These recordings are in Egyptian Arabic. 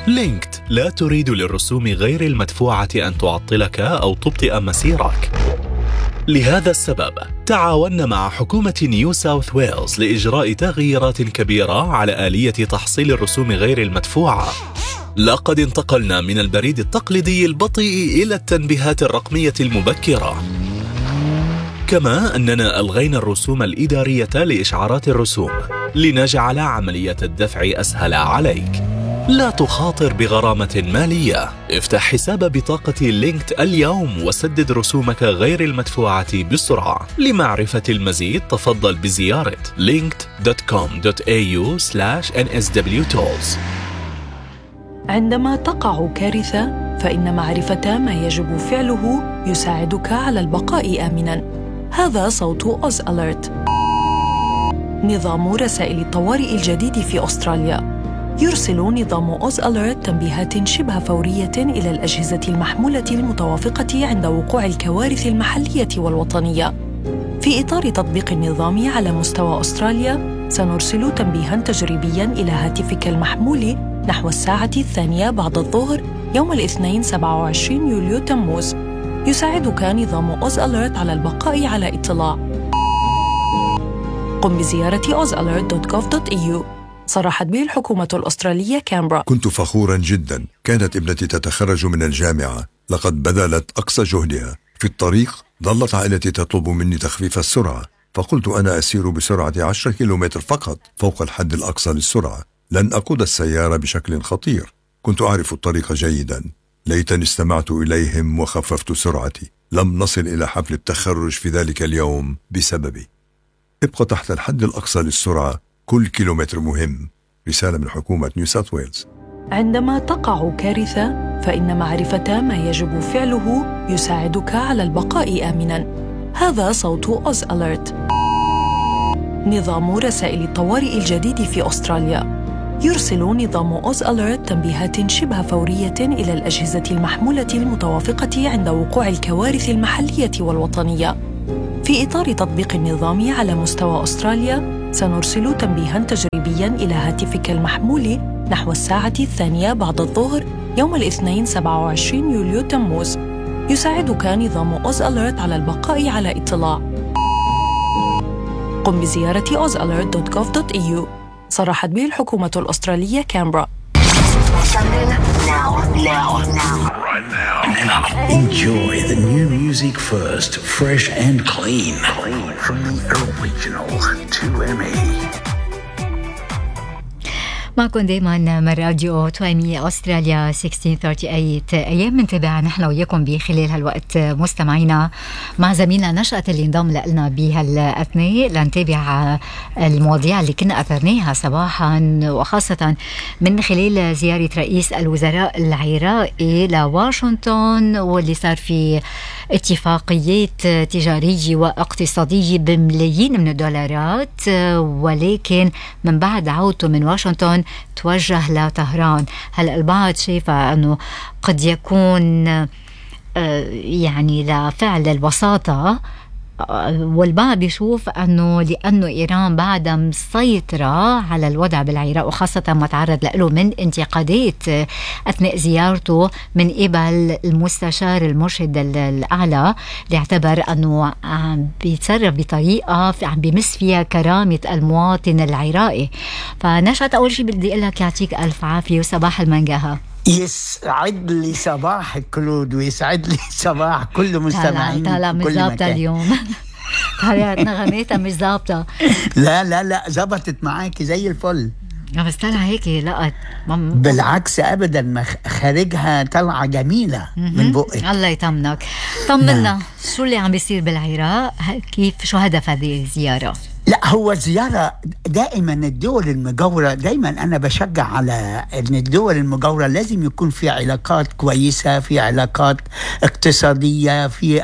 لينكد لا تريد للرسوم غير المدفوعة أن تعطلك أو تبطئ مسيرك لهذا السبب تعاوننا مع حكومة نيو ساوث ويلز لإجراء تغييرات كبيرة على آلية تحصيل الرسوم غير المدفوعة لقد انتقلنا من البريد التقليدي البطيء إلى التنبيهات الرقمية المبكرة كما أننا ألغينا الرسوم الإدارية لإشعارات الرسوم لنجعل عملية الدفع أسهل عليك لا تخاطر بغرامة مالية افتح حساب بطاقة لينكد اليوم وسدد رسومك غير المدفوعة بسرعة لمعرفة المزيد تفضل بزيارة linked.com.au nswtolls عندما تقع كارثة فإن معرفة ما يجب فعله يساعدك على البقاء آمناً هذا صوت أوز أليرت نظام رسائل الطوارئ الجديد في أستراليا يرسل نظام أوز أليرت تنبيهات شبه فورية إلى الأجهزة المحمولة المتوافقة عند وقوع الكوارث المحلية والوطنية. في إطار تطبيق النظام على مستوى أستراليا، سنرسل تنبيها تجريبيا إلى هاتفك المحمول نحو الساعة الثانية بعد الظهر يوم الاثنين 27 يوليو تموز. يساعدك نظام أوز أليرت على البقاء على اطلاع. قم بزيارة ozalert.gov.au صرحت به الحكومة الأسترالية كامبرا كنت فخورا جدا كانت ابنتي تتخرج من الجامعة لقد بذلت أقصى جهدها في الطريق ظلت عائلتي تطلب مني تخفيف السرعة فقلت أنا أسير بسرعة 10 كيلومتر فقط فوق الحد الأقصى للسرعة لن أقود السيارة بشكل خطير كنت أعرف الطريق جيدا ليتني استمعت إليهم وخففت سرعتي لم نصل إلى حفل التخرج في ذلك اليوم بسببي ابقى تحت الحد الأقصى للسرعة كل كيلومتر مهم رسالة من حكومة نيو ساوث ويلز عندما تقع كارثة فإن معرفة ما يجب فعله يساعدك على البقاء آمناً هذا صوت أوز أليرت نظام رسائل الطوارئ الجديد في أستراليا يرسل نظام أوز أليرت تنبيهات شبه فورية إلى الأجهزة المحمولة المتوافقة عند وقوع الكوارث المحلية والوطنية في إطار تطبيق النظام على مستوى أستراليا سنرسل تنبيها تجريبيا إلى هاتفك المحمول نحو الساعة الثانية بعد الظهر يوم الاثنين 27 يوليو تموز يساعدك نظام أوز أليرت على البقاء على اطلاع قم بزيارة ozalert.gov.au صرحت به الحكومة الأسترالية كامبرا Right now. Enjoy the new music first, fresh and clean. Clean from the original 2ME. معكم دايما من راديو تويمي استراليا 1638 ايام بنتابع نحن وياكم بخلال هالوقت مستمعينا مع زميلنا نشأت اللي انضم لنا بهالاثناء لنتابع المواضيع اللي كنا اثرناها صباحا وخاصه من خلال زياره رئيس الوزراء العراقي لواشنطن واللي صار في اتفاقيات تجاريه واقتصاديه بملايين من الدولارات ولكن من بعد عودته من واشنطن توجه لطهران هلا البعض شايفه انه قد يكون يعني لفعل الوساطه والبعض بيشوف انه لانه ايران بعدها مسيطره على الوضع بالعراق وخاصه ما تعرض له من انتقادات اثناء زيارته من قبل المستشار المرشد الاعلى اللي اعتبر انه عم بيتصرف بطريقه عم بمس فيها كرامه المواطن العراقي فنشأت اول شيء بدي اقول لك يعطيك الف عافيه وصباح المنقهه يسعد لي صباح كلود ويسعد لي صباح كل مستمعين طالع طالع مش ظابطه اليوم طلعت نغماتها مش ظابطه لا لا لا ظبطت معاكي زي الفل بس طلع هيك لقط بالعكس ابدا خارجها طلعه جميله من بقك الله يطمنك طمنا شو اللي عم بيصير بالعراق كيف شو هدف هذه الزياره لا هو زيارة دائما الدول المجاورة دائما أنا بشجع على أن الدول المجاورة لازم يكون في علاقات كويسة في علاقات اقتصادية في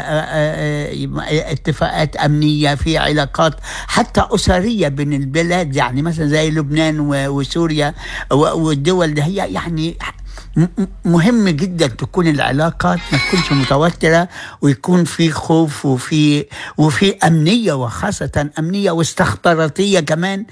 اتفاقات أمنية في علاقات حتى أسرية بين البلاد يعني مثلا زي لبنان وسوريا والدول ده هي يعني مهم جدا تكون العلاقات ما تكونش متوتره ويكون في خوف وفي وفي امنيه وخاصه امنيه واستخباراتيه كمان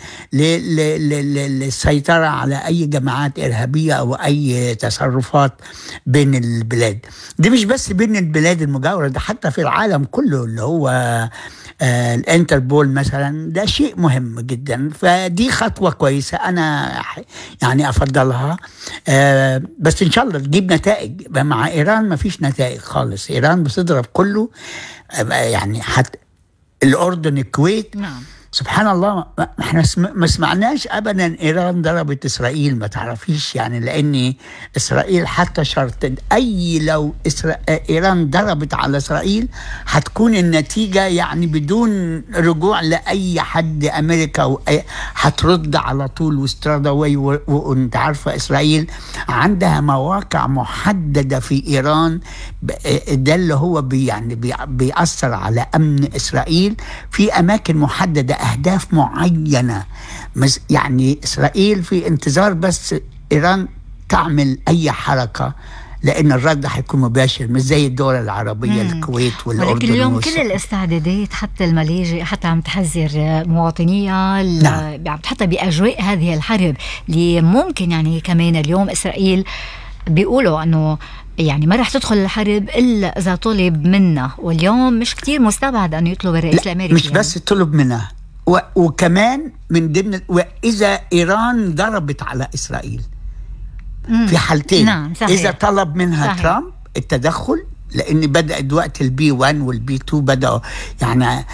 للسيطره على اي جماعات ارهابيه او اي تصرفات بين البلاد دي مش بس بين البلاد المجاوره ده حتى في العالم كله اللي هو آه الانتربول مثلا ده شيء مهم جدا فدي خطوه كويسه انا يعني افضلها آه بس ان شاء الله تجيب نتائج مع ايران ما فيش نتائج خالص ايران بتضرب كله آه يعني حتى الاردن الكويت نعم سبحان الله احنا ما سمعناش ابدا ايران ضربت اسرائيل ما تعرفيش يعني لان اسرائيل حتى شرط اي لو إسرا... ايران ضربت على اسرائيل هتكون النتيجه يعني بدون رجوع لاي حد امريكا وأي... هترد على طول واسترادا وانت عارفه اسرائيل عندها مواقع محدده في ايران ده اللي هو بي يعني بي... بيأثر على امن اسرائيل في اماكن محدده أهداف معينة يعني إسرائيل في انتظار بس إيران تعمل أي حركة لان الرد حيكون مباشر مش زي الدول العربيه مم. الكويت والاردن ولكن اليوم كل الاستعدادات حتى الملاجئ حتى عم تحذر مواطنيها نعم. حتى باجواء هذه الحرب اللي ممكن يعني كمان اليوم اسرائيل بيقولوا انه يعني ما رح تدخل الحرب الا اذا طلب منا واليوم مش كتير مستبعد انه يطلب الرئيس الامريكي مش يعني. بس طلب منا وكمان من ضمن واذا ايران ضربت على اسرائيل مم. في حالتين نعم صحيح. اذا طلب منها صحيح. ترامب التدخل لان بدات وقت البي 1 والبي 2 بداوا يعني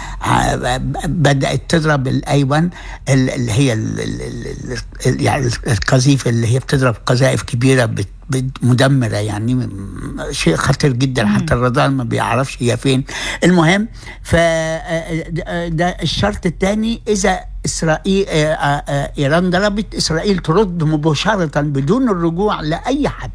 بدات تضرب الاي 1 اللي هي يعني القذيفه اللي هي بتضرب قذائف كبيره مدمره يعني شيء خطير جدا حتى الرادار ما بيعرفش هي فين المهم ف ده الشرط الثاني اذا اسرائيل ايران ضربت اسرائيل ترد مباشره بدون الرجوع لاي حد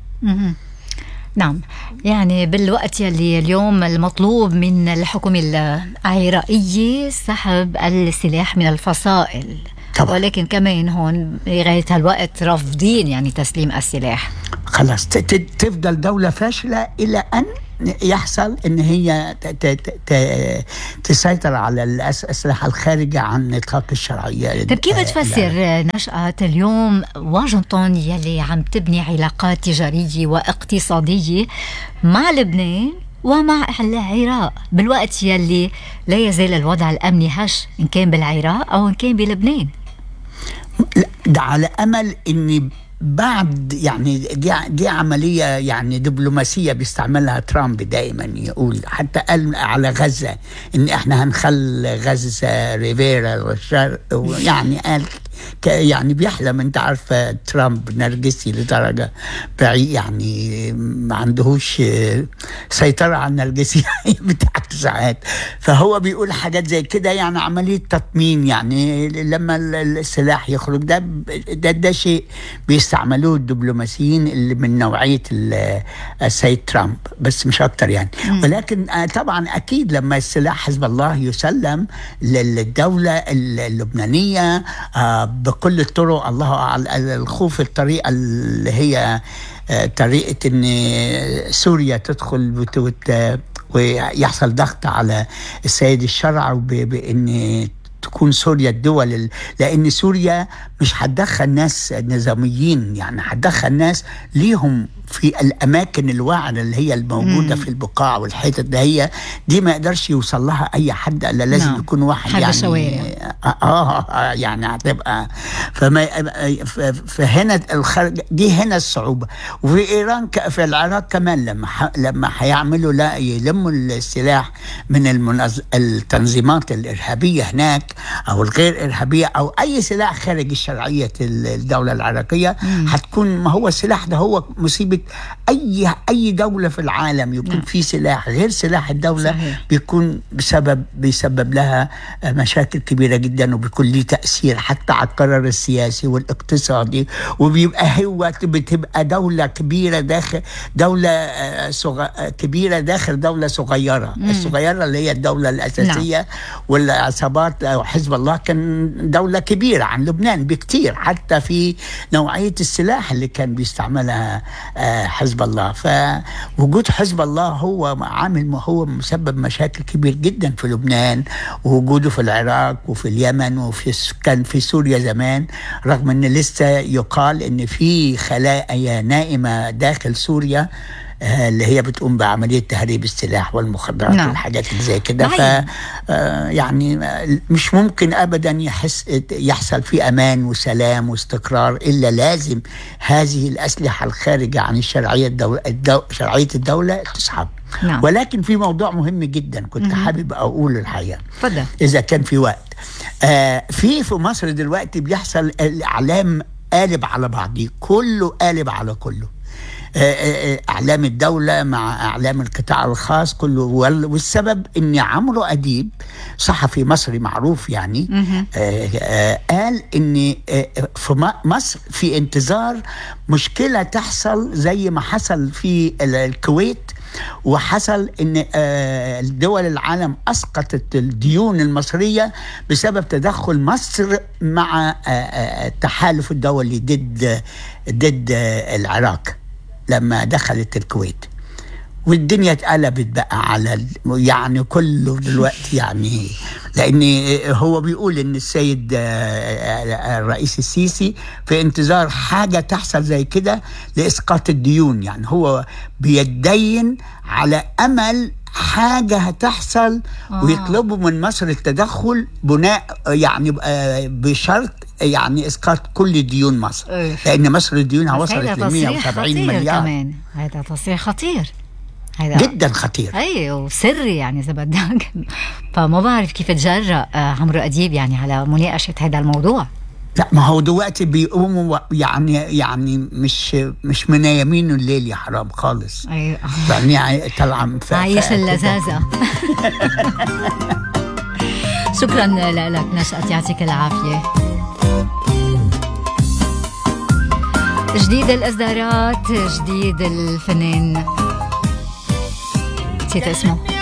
نعم يعني بالوقت يلي اليوم المطلوب من الحكومة العراقية سحب السلاح من الفصائل طبعا. ولكن كمان هون لغاية هالوقت رافضين يعني تسليم السلاح خلاص تفضل دولة فاشلة إلى أن يحصل ان هي تسيطر على الاسلحه الخارجه عن نطاق الشرعيه طيب كيف تفسر نشاه اليوم واشنطن يلي عم تبني علاقات تجاريه واقتصاديه مع لبنان ومع العراق بالوقت يلي لا يزال الوضع الامني هش ان كان بالعراق او ان كان بلبنان ده على امل ان بعد يعني دي دي عمليه يعني دبلوماسيه بيستعملها ترامب دائما يقول حتى قال على غزه ان احنا هنخلي غزه ريفيرا والشرق يعني قال يعني بيحلم انت عارفه ترامب نرجسي لدرجه بعيد يعني ما عندهوش سيطره على النرجسيه بتاعته ساعات فهو بيقول حاجات زي كده يعني عمليه تطمين يعني لما السلاح يخرج ده ده, ده شيء بيستعملوه الدبلوماسيين اللي من نوعيه السيد ترامب بس مش اكتر يعني ولكن طبعا اكيد لما السلاح حزب الله يسلم للدوله اللبنانيه بكل الطرق الله أعلم الخوف الطريقة اللي هي آه، طريقة ان سوريا تدخل ويحصل ضغط على السيد الشرع بان تكون سوريا الدول لان سوريا مش هتدخل ناس نظاميين يعني هتدخل ناس ليهم في الاماكن الواعره اللي هي الموجوده مم. في البقاع والحتت ده هي دي ما يقدرش يوصل لها اي حد الا لازم نعم. يكون واحد حد يعني شوارع. آه, آه, آه يعني هتبقى فما فهنا الخرج دي هنا الصعوبه وفي ايران في العراق كمان لما ح لما هيعملوا لا يلموا السلاح من المنظ... التنظيمات الارهابيه هناك او الغير ارهابيه او اي سلاح خارج الشرعيه الدوله العراقيه مم. هتكون ما هو السلاح ده هو مصيبه اي اي دوله في العالم يكون نعم. في سلاح غير سلاح الدوله صحيح. بيكون بسبب بيسبب لها مشاكل كبيره جدا وبيكون ليه تاثير حتى على القرار السياسي والاقتصادي وبيبقى هو بتبقى دوله كبيره داخل دوله آه، صغ... كبيره داخل دوله صغيره مم. الصغيره اللي هي الدوله الاساسيه نعم. والعصابات او حزب الله كان دولة كبيرة عن لبنان بكتير حتى في نوعية السلاح اللي كان بيستعملها آه، حزب الله فوجود حزب الله هو عامل هو مسبب مشاكل كبير جدا في لبنان ووجوده في العراق وفي اليمن وفي كان في سوريا زمان رغم ان لسه يقال ان في خلايا نائمة داخل سوريا آه، اللي هي بتقوم بعمليه تهريب السلاح والمخدرات نعم. والحاجات اللي زي كده ف طيب. آه، يعني آه، مش ممكن ابدا يحس يحصل في امان وسلام واستقرار الا لازم هذه الاسلحه الخارجه عن الشرعيه الدولة الدو شرعيه الدوله تسحب نعم. ولكن في موضوع مهم جدا كنت حابب اقوله الحقيقه تفضل اذا كان في وقت آه في في مصر دلوقتي بيحصل الاعلام قالب على بعضيه كله قالب على كله آه، آه، آه، اعلام الدوله مع اعلام القطاع الخاص كله وال- والسبب ان عمرو اديب صحفي مصري معروف يعني آه، آه، قال ان آه، في م- مصر في انتظار مشكله تحصل زي ما حصل في ال- الكويت وحصل ان آه، دول العالم اسقطت الديون المصريه بسبب تدخل مصر مع آه، آه، التحالف الدولي ضد ضد آه، العراق لما دخلت الكويت والدنيا اتقلبت بقى على ال- يعني كله دلوقتي يعني لان هو بيقول ان السيد آه، آه، الرئيس السيسي في انتظار حاجه تحصل زي كده لاسقاط الديون يعني هو بيتدين على امل حاجه هتحصل آه. ويطلبوا من مصر التدخل بناء يعني آه، بشرط يعني اسقاط كل ديون مصر إيه. لان مصر ديونها بس وصلت هيدا ل تصريح 170 خطير مليار كمان هذا تصريح خطير هيدا جدا خطير اي وسري يعني اذا بدك فما بعرف كيف تجرأ آه، عمرو اديب يعني على مناقشه هذا الموضوع لا ما هو دلوقتي بيقوموا يعني يعني مش مش منايمين الليل يا حرام خالص اي يعني عي- طالعه ف- عايش ف- اللذاذه شكرا لك نشأت يعطيك العافيه جديد الإصدارات جديد الفنان نسيت اسمه